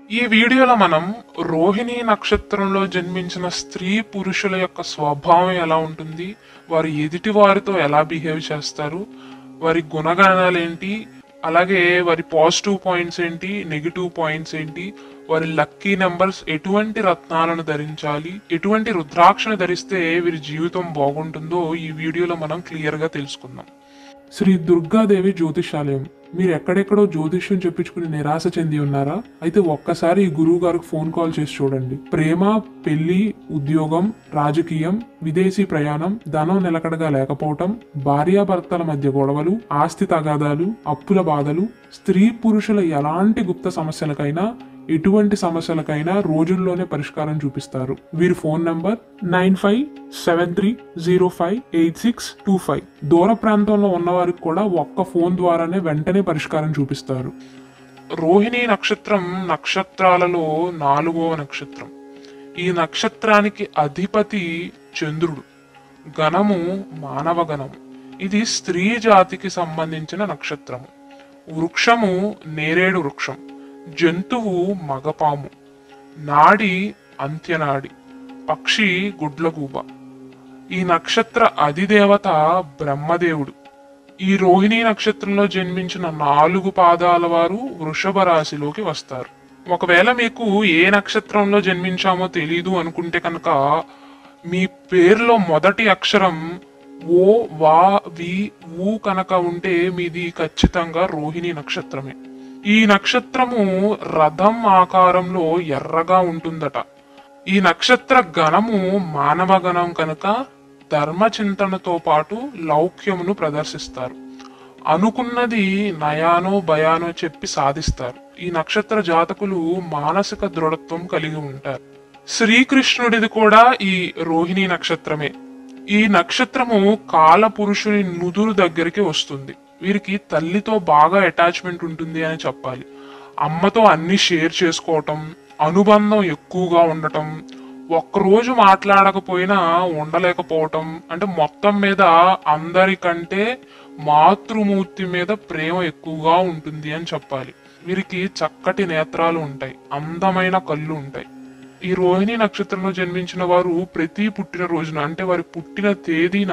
ఈ వీడియోలో మనం రోహిణి నక్షత్రంలో జన్మించిన స్త్రీ పురుషుల యొక్క స్వభావం ఎలా ఉంటుంది వారు ఎదుటి వారితో ఎలా బిహేవ్ చేస్తారు వారి గుణగణాలు ఏంటి అలాగే వారి పాజిటివ్ పాయింట్స్ ఏంటి నెగిటివ్ పాయింట్స్ ఏంటి వారి లక్కీ నెంబర్స్ ఎటువంటి రత్నాలను ధరించాలి ఎటువంటి రుద్రాక్షను ధరిస్తే వీరి జీవితం బాగుంటుందో ఈ వీడియోలో మనం క్లియర్ గా తెలుసుకుందాం శ్రీ దుర్గాదేవి జ్యోతిషాలయం మీరు ఎక్కడెక్కడో జ్యోతిష్యం చెప్పించుకుని నిరాశ చెంది ఉన్నారా అయితే ఒక్కసారి ఈ గురువు గారికి ఫోన్ కాల్ చేసి చూడండి ప్రేమ పెళ్లి ఉద్యోగం రాజకీయం విదేశీ ప్రయాణం ధనం నిలకడగా లేకపోవటం భార్యాభర్తల మధ్య గొడవలు ఆస్తి తగాదాలు అప్పుల బాధలు స్త్రీ పురుషుల ఎలాంటి గుప్త సమస్యలకైనా ఎటువంటి సమస్యలకైనా రోజుల్లోనే పరిష్కారం చూపిస్తారు వీరి phone number nine five seven three zero five eight six two five దూర ప్రాంతంలో ఉన్నవారికి కూడా ఒక్క ఫోన్ ద్వారానే వెంటనే పరిష్కారం చూపిస్తారు రోహిణి నక్షత్రం నక్షత్రాలలో నాలుగవ నక్షత్రం ఈ నక్షత్రానికి అధిపతి చంద్రుడు గణము మానవ గణము ఇది స్త్రీ జాతికి సంబంధించిన నక్షత్రము వృక్షము నేరేడు వృక్షం జంతువు మగపాము నాడి అంత్యనాడి పక్షి గుడ్లగూబ ఈ నక్షత్ర అధిదేవత బ్రహ్మదేవుడు ఈ రోహిణీ నక్షత్రంలో జన్మించిన నాలుగు పాదాల వారు వృషభ రాశిలోకి వస్తారు ఒకవేళ మీకు ఏ నక్షత్రంలో జన్మించామో తెలీదు అనుకుంటే కనుక మీ పేరులో మొదటి అక్షరం ఓ వా వి ఊ కనుక ఉంటే మీది ఖచ్చితంగా రోహిణి నక్షత్రమే ఈ నక్షత్రము రథం ఆకారంలో ఎర్రగా ఉంటుందట ఈ నక్షత్ర గణము మానవ గణం కనుక ధర్మ చింతనతో పాటు లౌక్యమును ప్రదర్శిస్తారు అనుకున్నది నయానో భయానో చెప్పి సాధిస్తారు ఈ నక్షత్ర జాతకులు మానసిక దృఢత్వం కలిగి ఉంటారు శ్రీకృష్ణుడిది కూడా ఈ రోహిణి నక్షత్రమే ఈ నక్షత్రము కాల పురుషుని నుదురు దగ్గరికి వస్తుంది వీరికి తల్లితో బాగా అటాచ్మెంట్ ఉంటుంది అని చెప్పాలి అమ్మతో అన్ని షేర్ చేసుకోవటం అనుబంధం ఎక్కువగా ఉండటం ఒక్కరోజు మాట్లాడకపోయినా ఉండలేకపోవటం అంటే మొత్తం మీద అందరికంటే మాతృమూర్తి మీద ప్రేమ ఎక్కువగా ఉంటుంది అని చెప్పాలి వీరికి చక్కటి నేత్రాలు ఉంటాయి అందమైన కళ్ళు ఉంటాయి ఈ రోహిణి నక్షత్రంలో జన్మించిన వారు ప్రతి పుట్టిన రోజున అంటే వారి పుట్టిన తేదీన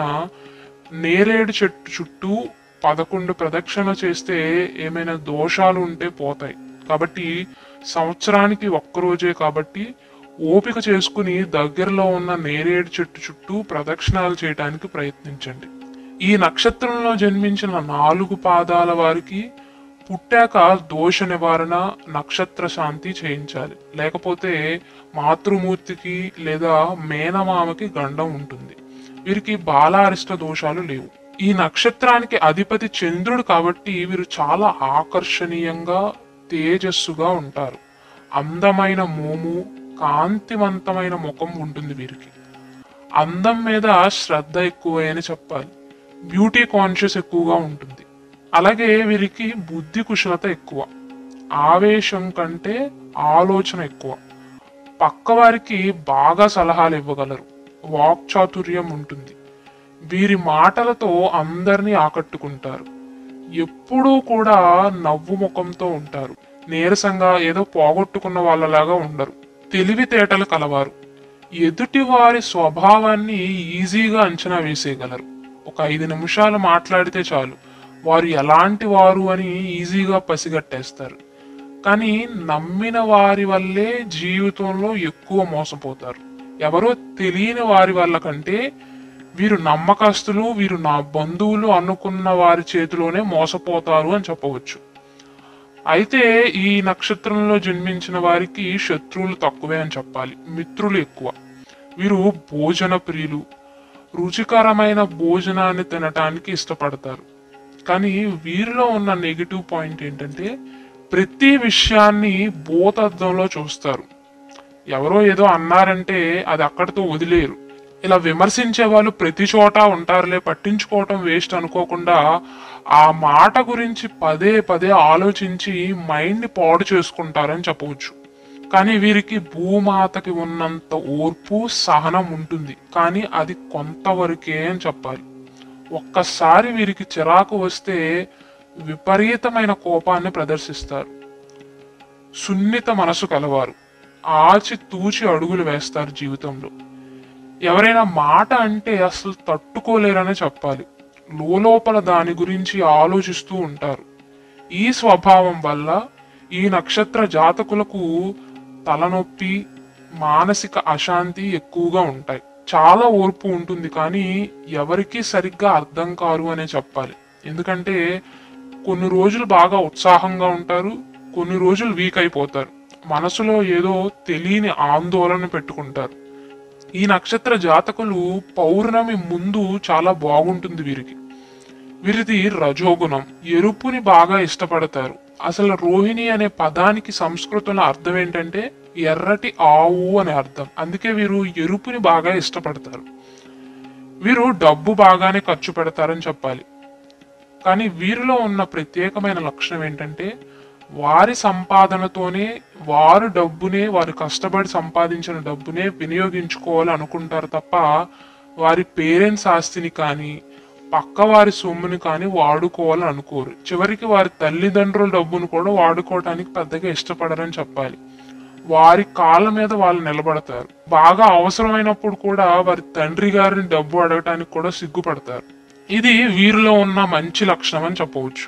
నేరేడు చెట్టు చుట్టూ పదకొండు ప్రదక్షిణ చేస్తే ఏమైనా దోషాలు ఉంటే పోతాయి కాబట్టి సంవత్సరానికి ఒక్కరోజే కాబట్టి ఓపిక చేసుకుని దగ్గరలో ఉన్న నేరేడు చెట్టు చుట్టూ ప్రదక్షిణాలు చేయడానికి ప్రయత్నించండి ఈ నక్షత్రంలో జన్మించిన నాలుగు పాదాల వారికి పుట్టాక దోష నివారణ నక్షత్ర శాంతి చేయించాలి లేకపోతే మాతృమూర్తికి లేదా మేనమామకి గండం ఉంటుంది వీరికి బాలారిష్ట దోషాలు లేవు ఈ నక్షత్రానికి అధిపతి చంద్రుడు కాబట్టి వీరు చాలా ఆకర్షణీయంగా తేజస్సుగా ఉంటారు అందమైన మోము కాంతివంతమైన ముఖం ఉంటుంది వీరికి అందం మీద శ్రద్ధ ఎక్కువ అని చెప్పాలి బ్యూటీ కాన్షియస్ ఎక్కువగా ఉంటుంది అలాగే వీరికి బుద్ధి కుశలత ఎక్కువ ఆవేశం కంటే ఆలోచన ఎక్కువ పక్కవారికి బాగా సలహాలు ఇవ్వగలరు వాక్చాతుర్యం ఉంటుంది వీరి మాటలతో అందరినీ ఆకట్టుకుంటారు ఎప్పుడూ కూడా నవ్వు ముఖంతో ఉంటారు నీరసంగా ఏదో పోగొట్టుకున్న వాళ్ళలాగా ఉండరు తెలివితేటలు కలవారు ఎదుటి వారి స్వభావాన్ని ఈజీగా అంచనా వేసేయగలరు ఒక ఐదు నిమిషాలు మాట్లాడితే చాలు వారు ఎలాంటి వారు అని ఈజీగా పసిగట్టేస్తారు కానీ నమ్మిన వారి వల్లే జీవితంలో ఎక్కువ మోసపోతారు ఎవరో తెలియని వారి వల్ల కంటే వీరు నమ్మకస్తులు వీరు నా బంధువులు అనుకున్న వారి చేతిలోనే మోసపోతారు అని చెప్పవచ్చు అయితే ఈ నక్షత్రంలో జన్మించిన వారికి శత్రువులు తక్కువే అని చెప్పాలి మిత్రులు ఎక్కువ వీరు భోజన ప్రియులు రుచికరమైన భోజనాన్ని తినటానికి ఇష్టపడతారు కానీ వీరిలో ఉన్న నెగిటివ్ పాయింట్ ఏంటంటే ప్రతి విషయాన్ని భూతద్దంలో చూస్తారు ఎవరో ఏదో అన్నారంటే అది అక్కడితో వదిలేరు ఇలా విమర్శించే వాళ్ళు ప్రతి చోట ఉంటారులే పట్టించుకోవటం వేస్ట్ అనుకోకుండా ఆ మాట గురించి పదే పదే ఆలోచించి మైండ్ పాడు చేసుకుంటారని చెప్పవచ్చు కానీ వీరికి భూమాతకి ఉన్నంత ఓర్పు సహనం ఉంటుంది కానీ అది కొంతవరకే అని చెప్పాలి ఒక్కసారి వీరికి చిరాకు వస్తే విపరీతమైన కోపాన్ని ప్రదర్శిస్తారు సున్నిత మనసు కలవారు ఆచి తూచి అడుగులు వేస్తారు జీవితంలో ఎవరైనా మాట అంటే అసలు తట్టుకోలేరనే చెప్పాలి లోపల దాని గురించి ఆలోచిస్తూ ఉంటారు ఈ స్వభావం వల్ల ఈ నక్షత్ర జాతకులకు తలనొప్పి మానసిక అశాంతి ఎక్కువగా ఉంటాయి చాలా ఓర్పు ఉంటుంది కానీ ఎవరికీ సరిగ్గా అర్థం కారు అనే చెప్పాలి ఎందుకంటే కొన్ని రోజులు బాగా ఉత్సాహంగా ఉంటారు కొన్ని రోజులు వీక్ అయిపోతారు మనసులో ఏదో తెలియని ఆందోళన పెట్టుకుంటారు ఈ నక్షత్ర జాతకులు పౌర్ణమి ముందు చాలా బాగుంటుంది వీరికి వీరిది రజోగుణం ఎరుపుని బాగా ఇష్టపడతారు అసలు రోహిణి అనే పదానికి సంస్కృతంలో అర్థం ఏంటంటే ఎర్రటి ఆవు అనే అర్థం అందుకే వీరు ఎరుపుని బాగా ఇష్టపడతారు వీరు డబ్బు బాగానే ఖర్చు పెడతారని చెప్పాలి కానీ వీరిలో ఉన్న ప్రత్యేకమైన లక్షణం ఏంటంటే వారి సంపాదనతోనే వారు డబ్బునే వారు కష్టపడి సంపాదించిన డబ్బునే వినియోగించుకోవాలి అనుకుంటారు తప్ప వారి పేరెంట్స్ ఆస్తిని కానీ పక్క వారి సొమ్ముని కానీ వాడుకోవాలని అనుకోరు చివరికి వారి తల్లిదండ్రుల డబ్బును కూడా వాడుకోవడానికి పెద్దగా ఇష్టపడరని చెప్పాలి వారి కాళ్ళ మీద వాళ్ళు నిలబడతారు బాగా అవసరమైనప్పుడు కూడా వారి తండ్రి గారిని డబ్బు అడగటానికి కూడా సిగ్గుపడతారు ఇది వీరిలో ఉన్న మంచి లక్షణం అని చెప్పవచ్చు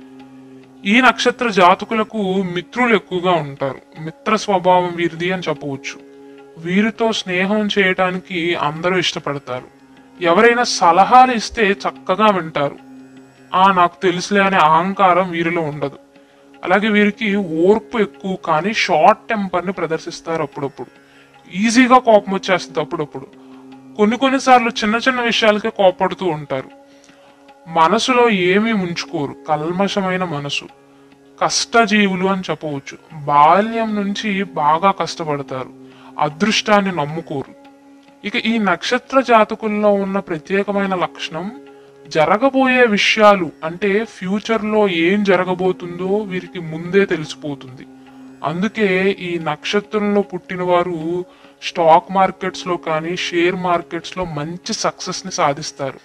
ఈ నక్షత్ర జాతకులకు మిత్రులు ఎక్కువగా ఉంటారు మిత్ర స్వభావం వీరిది అని చెప్పవచ్చు వీరితో స్నేహం చేయటానికి అందరూ ఇష్టపడతారు ఎవరైనా సలహాలు ఇస్తే చక్కగా వింటారు ఆ నాకు తెలుసులే అనే అహంకారం వీరిలో ఉండదు అలాగే వీరికి ఓర్పు ఎక్కువ కానీ షార్ట్ టెంపర్ని ప్రదర్శిస్తారు అప్పుడప్పుడు ఈజీగా కోపం వచ్చేస్తుంది అప్పుడప్పుడు కొన్ని కొన్నిసార్లు చిన్న చిన్న విషయాలకే కోపడుతూ ఉంటారు మనసులో ఏమీ ఉంచుకోరు కల్మషమైన మనసు కష్టజీవులు అని చెప్పవచ్చు బాల్యం నుంచి బాగా కష్టపడతారు అదృష్టాన్ని నమ్ముకోరు ఇక ఈ నక్షత్ర జాతకుల్లో ఉన్న ప్రత్యేకమైన లక్షణం జరగబోయే విషయాలు అంటే ఫ్యూచర్ లో ఏం జరగబోతుందో వీరికి ముందే తెలిసిపోతుంది అందుకే ఈ నక్షత్రంలో పుట్టిన వారు స్టాక్ మార్కెట్స్ లో కానీ షేర్ మార్కెట్స్ లో మంచి సక్సెస్ ని సాధిస్తారు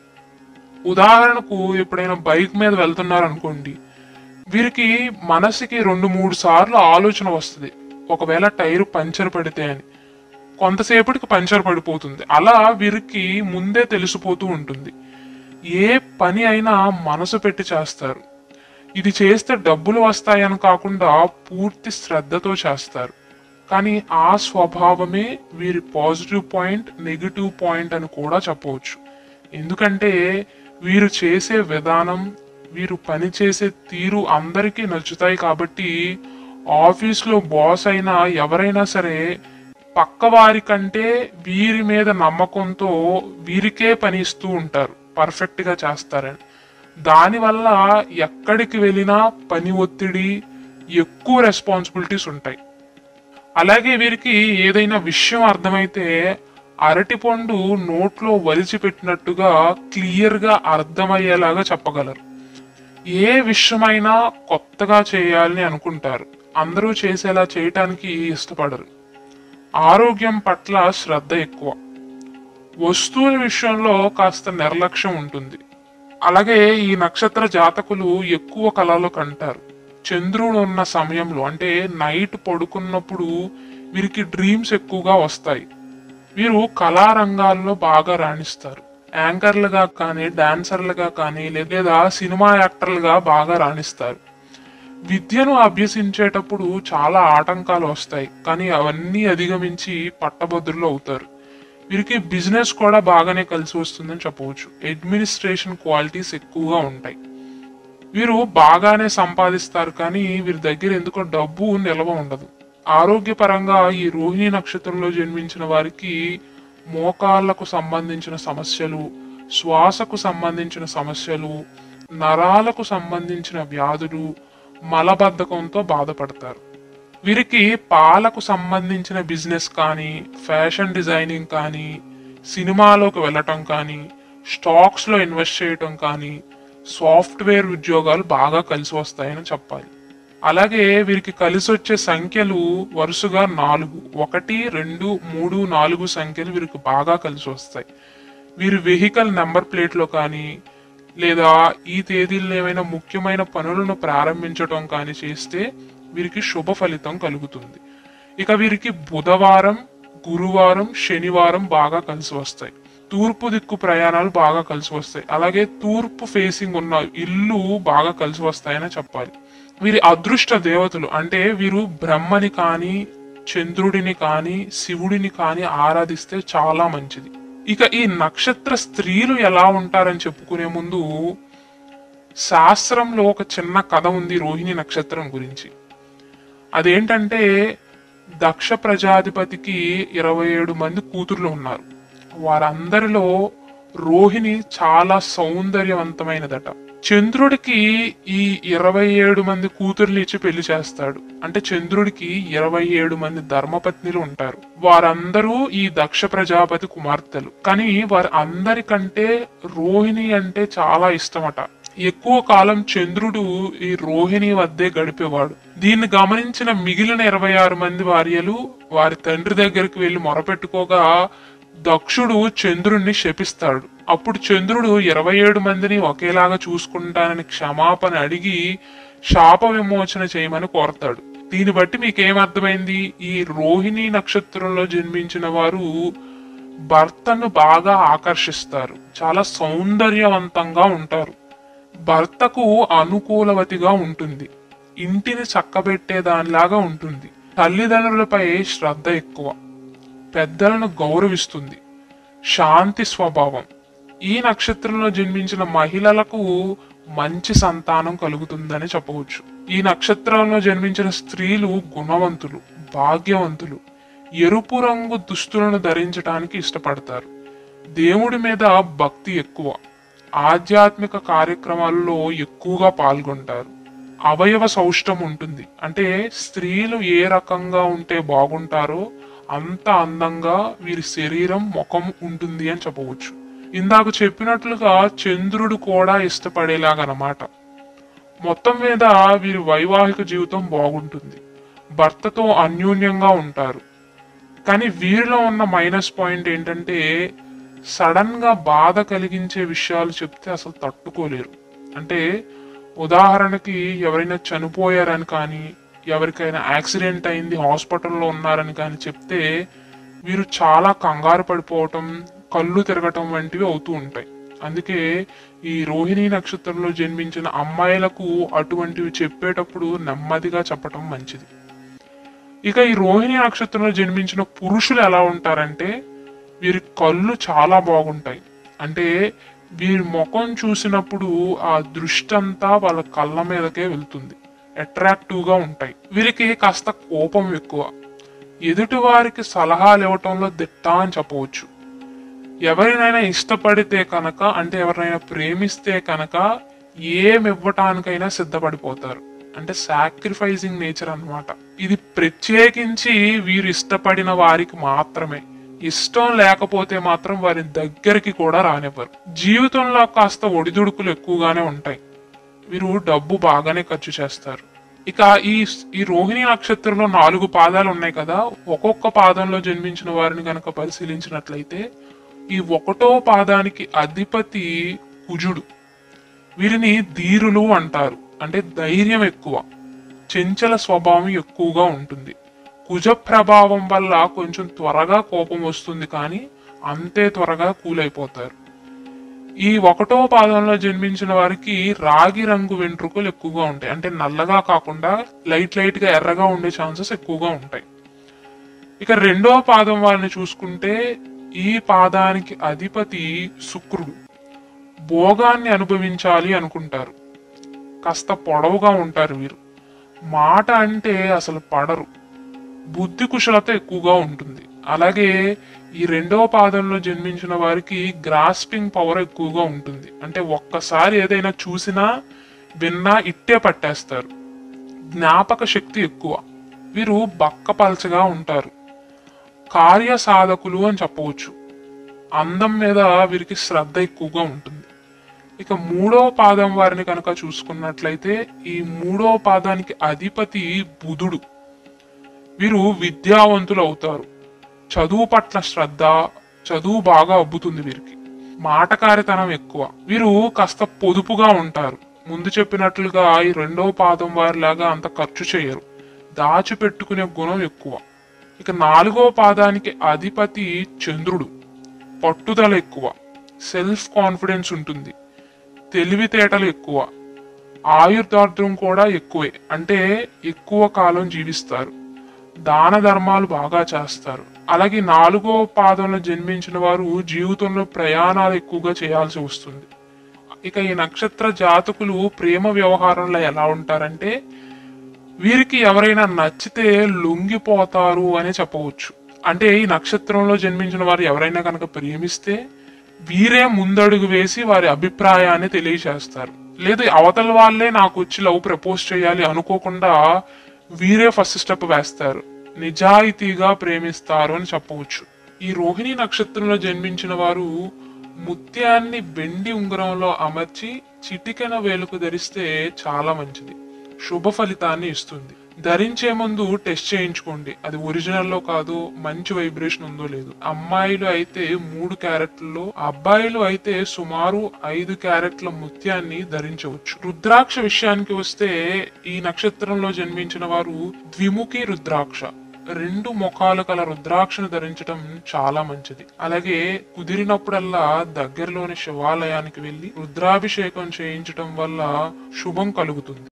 ఉదాహరణకు ఎప్పుడైనా బైక్ మీద వెళ్తున్నారు అనుకోండి వీరికి మనసుకి రెండు మూడు సార్లు ఆలోచన వస్తుంది ఒకవేళ టైరు పంచర్ పడితే అని కొంతసేపటికి పంచర్ పడిపోతుంది అలా వీరికి ముందే తెలిసిపోతూ ఉంటుంది ఏ పని అయినా మనసు పెట్టి చేస్తారు ఇది చేస్తే డబ్బులు వస్తాయని కాకుండా పూర్తి శ్రద్ధతో చేస్తారు కానీ ఆ స్వభావమే వీరి పాజిటివ్ పాయింట్ నెగిటివ్ పాయింట్ అని కూడా చెప్పవచ్చు ఎందుకంటే వీరు చేసే విధానం వీరు పని చేసే తీరు అందరికీ నచ్చుతాయి కాబట్టి ఆఫీస్లో బాస్ అయినా ఎవరైనా సరే పక్క వారి కంటే వీరి మీద నమ్మకంతో వీరికే పని ఇస్తూ ఉంటారు పర్ఫెక్ట్ గా చేస్తారని దానివల్ల ఎక్కడికి వెళ్ళినా పని ఒత్తిడి ఎక్కువ రెస్పాన్సిబిలిటీస్ ఉంటాయి అలాగే వీరికి ఏదైనా విషయం అర్థమైతే అరటిపండు నోట్లో వలిచి పెట్టినట్టుగా క్లియర్ గా అర్థమయ్యేలాగా చెప్పగలరు ఏ విషయమైనా కొత్తగా చేయాలని అనుకుంటారు అందరూ చేసేలా చేయటానికి ఇష్టపడరు ఆరోగ్యం పట్ల శ్రద్ధ ఎక్కువ వస్తువుల విషయంలో కాస్త నిర్లక్ష్యం ఉంటుంది అలాగే ఈ నక్షత్ర జాతకులు ఎక్కువ కళలు కంటారు చంద్రుడు ఉన్న సమయంలో అంటే నైట్ పడుకున్నప్పుడు వీరికి డ్రీమ్స్ ఎక్కువగా వస్తాయి వీరు కళారంగాల్లో బాగా రాణిస్తారు యాంకర్లుగా కానీ డాన్సర్లుగా కానీ లేదా సినిమా యాక్టర్లుగా బాగా రాణిస్తారు విద్యను అభ్యసించేటప్పుడు చాలా ఆటంకాలు వస్తాయి కానీ అవన్నీ అధిగమించి పట్టభద్రులు అవుతారు వీరికి బిజినెస్ కూడా బాగానే కలిసి వస్తుందని చెప్పవచ్చు అడ్మినిస్ట్రేషన్ క్వాలిటీస్ ఎక్కువగా ఉంటాయి వీరు బాగానే సంపాదిస్తారు కానీ వీరి దగ్గర ఎందుకో డబ్బు నిల్వ ఉండదు ఆరోగ్యపరంగా ఈ రోహిణి నక్షత్రంలో జన్మించిన వారికి మోకాళ్లకు సంబంధించిన సమస్యలు శ్వాసకు సంబంధించిన సమస్యలు నరాలకు సంబంధించిన వ్యాధులు మలబద్ధకంతో బాధపడతారు వీరికి పాలకు సంబంధించిన బిజినెస్ కానీ ఫ్యాషన్ డిజైనింగ్ కానీ సినిమాలోకి వెళ్ళటం కానీ స్టాక్స్ లో ఇన్వెస్ట్ చేయటం కానీ సాఫ్ట్వేర్ ఉద్యోగాలు బాగా కలిసి వస్తాయని చెప్పాలి అలాగే వీరికి కలిసి వచ్చే సంఖ్యలు వరుసగా నాలుగు ఒకటి రెండు మూడు నాలుగు సంఖ్యలు వీరికి బాగా కలిసి వస్తాయి వీరి వెహికల్ నెంబర్ ప్లేట్లో కానీ లేదా ఈ తేదీల్లో ఏమైనా ముఖ్యమైన పనులను ప్రారంభించడం కానీ చేస్తే వీరికి శుభ ఫలితం కలుగుతుంది ఇక వీరికి బుధవారం గురువారం శనివారం బాగా కలిసి వస్తాయి తూర్పు దిక్కు ప్రయాణాలు బాగా కలిసి వస్తాయి అలాగే తూర్పు ఫేసింగ్ ఉన్న ఇల్లు బాగా కలిసి వస్తాయని చెప్పాలి వీరి అదృష్ట దేవతలు అంటే వీరు బ్రహ్మని కానీ చంద్రుడిని కానీ శివుడిని కానీ ఆరాధిస్తే చాలా మంచిది ఇక ఈ నక్షత్ర స్త్రీలు ఎలా ఉంటారని చెప్పుకునే ముందు శాస్త్రంలో ఒక చిన్న కథ ఉంది రోహిణి నక్షత్రం గురించి అదేంటంటే దక్ష ప్రజాధిపతికి ఇరవై ఏడు మంది కూతుర్లు ఉన్నారు వారందరిలో రోహిణి చాలా సౌందర్యవంతమైనదట చంద్రుడికి ఈ ఇరవై ఏడు మంది కూతుర్లు ఇచ్చి పెళ్లి చేస్తాడు అంటే చంద్రుడికి ఇరవై ఏడు మంది ధర్మపత్నిలు ఉంటారు వారందరూ ఈ దక్ష ప్రజాపతి కుమార్తెలు కానీ వారి అందరికంటే రోహిణి అంటే చాలా ఇష్టమట ఎక్కువ కాలం చంద్రుడు ఈ రోహిణి వద్దే గడిపేవాడు దీన్ని గమనించిన మిగిలిన ఇరవై ఆరు మంది భార్యలు వారి తండ్రి దగ్గరికి వెళ్లి మొరపెట్టుకోగా దక్షుడు చంద్రుణ్ణి శపిస్తాడు అప్పుడు చంద్రుడు ఇరవై ఏడు మందిని ఒకేలాగా చూసుకుంటానని క్షమాపణ అడిగి శాప విమోచన చేయమని కోరతాడు దీన్ని బట్టి మీకేమర్థమైంది ఈ రోహిణి నక్షత్రంలో జన్మించిన వారు భర్తను బాగా ఆకర్షిస్తారు చాలా సౌందర్యవంతంగా ఉంటారు భర్తకు అనుకూలవతిగా ఉంటుంది ఇంటిని చక్కబెట్టే దానిలాగా ఉంటుంది తల్లిదండ్రులపై శ్రద్ధ ఎక్కువ పెద్దలను గౌరవిస్తుంది శాంతి స్వభావం ఈ నక్షత్రంలో జన్మించిన మహిళలకు మంచి సంతానం కలుగుతుందని చెప్పవచ్చు ఈ నక్షత్రంలో జన్మించిన స్త్రీలు గుణవంతులు భాగ్యవంతులు ఎరుపు రంగు దుస్తులను ధరించడానికి ఇష్టపడతారు దేవుడి మీద భక్తి ఎక్కువ ఆధ్యాత్మిక కార్యక్రమాల్లో ఎక్కువగా పాల్గొంటారు అవయవ సౌష్టం ఉంటుంది అంటే స్త్రీలు ఏ రకంగా ఉంటే బాగుంటారో అంత అందంగా వీరి శరీరం ముఖం ఉంటుంది అని చెప్పవచ్చు ఇందాక చెప్పినట్లుగా చంద్రుడు కూడా ఇష్టపడేలాగనమాట మొత్తం మీద వీరి వైవాహిక జీవితం బాగుంటుంది భర్తతో అన్యోన్యంగా ఉంటారు కానీ వీరిలో ఉన్న మైనస్ పాయింట్ ఏంటంటే సడన్ గా బాధ కలిగించే విషయాలు చెప్తే అసలు తట్టుకోలేరు అంటే ఉదాహరణకి ఎవరైనా చనిపోయారని కానీ ఎవరికైనా యాక్సిడెంట్ అయింది హాస్పిటల్లో ఉన్నారని కానీ చెప్తే వీరు చాలా కంగారు పడిపోవటం కళ్ళు తిరగటం వంటివి అవుతూ ఉంటాయి అందుకే ఈ రోహిణి నక్షత్రంలో జన్మించిన అమ్మాయిలకు అటువంటివి చెప్పేటప్పుడు నెమ్మదిగా చెప్పటం మంచిది ఇక ఈ రోహిణి నక్షత్రంలో జన్మించిన పురుషులు ఎలా ఉంటారంటే వీరి కళ్ళు చాలా బాగుంటాయి అంటే వీరి ముఖం చూసినప్పుడు ఆ దృష్టి అంతా వాళ్ళ కళ్ళ మీదకే వెళ్తుంది అట్రాక్టివ్ గా ఉంటాయి వీరికి కాస్త కోపం ఎక్కువ ఎదుటి వారికి సలహాలు ఇవ్వటంలో దిట్ట అని చెప్పవచ్చు ఎవరినైనా ఇష్టపడితే కనుక అంటే ఎవరినైనా ప్రేమిస్తే కనుక ఏం ఇవ్వటానికైనా సిద్ధపడిపోతారు అంటే సాక్రిఫైసింగ్ నేచర్ అన్నమాట ఇది ప్రత్యేకించి వీరు ఇష్టపడిన వారికి మాత్రమే ఇష్టం లేకపోతే మాత్రం వారి దగ్గరికి కూడా రానివ్వరు జీవితంలో కాస్త ఒడిదుడుకులు ఎక్కువగానే ఉంటాయి వీరు డబ్బు బాగానే ఖర్చు చేస్తారు ఇక ఈ ఈ రోహిణి నక్షత్రంలో నాలుగు పాదాలు ఉన్నాయి కదా ఒక్కొక్క పాదంలో జన్మించిన వారిని కనుక పరిశీలించినట్లయితే ఈ ఒకటో పాదానికి అధిపతి కుజుడు వీరిని ధీరులు అంటారు అంటే ధైర్యం ఎక్కువ చెంచల స్వభావం ఎక్కువగా ఉంటుంది కుజ ప్రభావం వల్ల కొంచెం త్వరగా కోపం వస్తుంది కానీ అంతే త్వరగా కూలైపోతారు ఈ ఒకటో పాదంలో జన్మించిన వారికి రాగి రంగు వెంట్రుకలు ఎక్కువగా ఉంటాయి అంటే నల్లగా కాకుండా లైట్ లైట్ గా ఎర్రగా ఉండే ఛాన్సెస్ ఎక్కువగా ఉంటాయి ఇక రెండో పాదం వారిని చూసుకుంటే ఈ పాదానికి అధిపతి శుక్రుడు భోగాన్ని అనుభవించాలి అనుకుంటారు కాస్త పొడవుగా ఉంటారు వీరు మాట అంటే అసలు పడరు బుద్ధి కుశలత ఎక్కువగా ఉంటుంది అలాగే ఈ రెండవ పాదంలో జన్మించిన వారికి గ్రాస్పింగ్ పవర్ ఎక్కువగా ఉంటుంది అంటే ఒక్కసారి ఏదైనా చూసినా విన్నా ఇట్టే పట్టేస్తారు జ్ఞాపక శక్తి ఎక్కువ వీరు బక్కపల్చగా ఉంటారు కార్య సాధకులు అని చెప్పవచ్చు అందం మీద వీరికి శ్రద్ధ ఎక్కువగా ఉంటుంది ఇక మూడవ పాదం వారిని కనుక చూసుకున్నట్లయితే ఈ మూడవ పాదానికి అధిపతి బుధుడు వీరు విద్యావంతులు అవుతారు చదువు పట్ల శ్రద్ధ చదువు బాగా అబ్బుతుంది వీరికి మాటకారితనం ఎక్కువ వీరు కాస్త పొదుపుగా ఉంటారు ముందు చెప్పినట్లుగా ఈ రెండవ పాదం వారిలాగా అంత ఖర్చు చేయరు దాచిపెట్టుకునే గుణం ఎక్కువ ఇక నాలుగో పాదానికి అధిపతి చంద్రుడు పట్టుదల ఎక్కువ సెల్ఫ్ కాన్ఫిడెన్స్ ఉంటుంది తెలివితేటలు ఎక్కువ ఆయుర్దార్ఢ్యం కూడా ఎక్కువే అంటే ఎక్కువ కాలం జీవిస్తారు దాన ధర్మాలు బాగా చేస్తారు అలాగే నాలుగో పాదంలో జన్మించిన వారు జీవితంలో ప్రయాణాలు ఎక్కువగా చేయాల్సి వస్తుంది ఇక ఈ నక్షత్ర జాతకులు ప్రేమ వ్యవహారంలో ఎలా ఉంటారంటే వీరికి ఎవరైనా నచ్చితే లొంగిపోతారు అని చెప్పవచ్చు అంటే ఈ నక్షత్రంలో జన్మించిన వారు ఎవరైనా కనుక ప్రేమిస్తే వీరే ముందడుగు వేసి వారి అభిప్రాయాన్ని తెలియచేస్తారు లేదా అవతల వాళ్ళే నాకు వచ్చి లవ్ ప్రపోజ్ చేయాలి అనుకోకుండా వీరే ఫస్ట్ స్టెప్ వేస్తారు నిజాయితీగా ప్రేమిస్తారు అని చెప్పవచ్చు ఈ రోహిణి నక్షత్రంలో జన్మించిన వారు ముత్యాన్ని వెండి ఉంగరంలో అమర్చి చిటికెన వేలుకు ధరిస్తే చాలా మంచిది శుభ ఫలితాన్ని ఇస్తుంది ధరించే ముందు టెస్ట్ చేయించుకోండి అది ఒరిజినల్ లో కాదు మంచి వైబ్రేషన్ ఉందో లేదు అమ్మాయిలు అయితే మూడు క్యారెట్లలో అబ్బాయిలు అయితే సుమారు ఐదు క్యారెట్ల ముత్యాన్ని ధరించవచ్చు రుద్రాక్ష విషయానికి వస్తే ఈ నక్షత్రంలో జన్మించిన వారు ద్విముఖి రుద్రాక్ష రెండు ముఖాలు కల రుద్రాక్షను ధరించడం చాలా మంచిది అలాగే కుదిరినప్పుడల్లా దగ్గరలోని శివాలయానికి వెళ్లి రుద్రాభిషేకం చేయించడం వల్ల శుభం కలుగుతుంది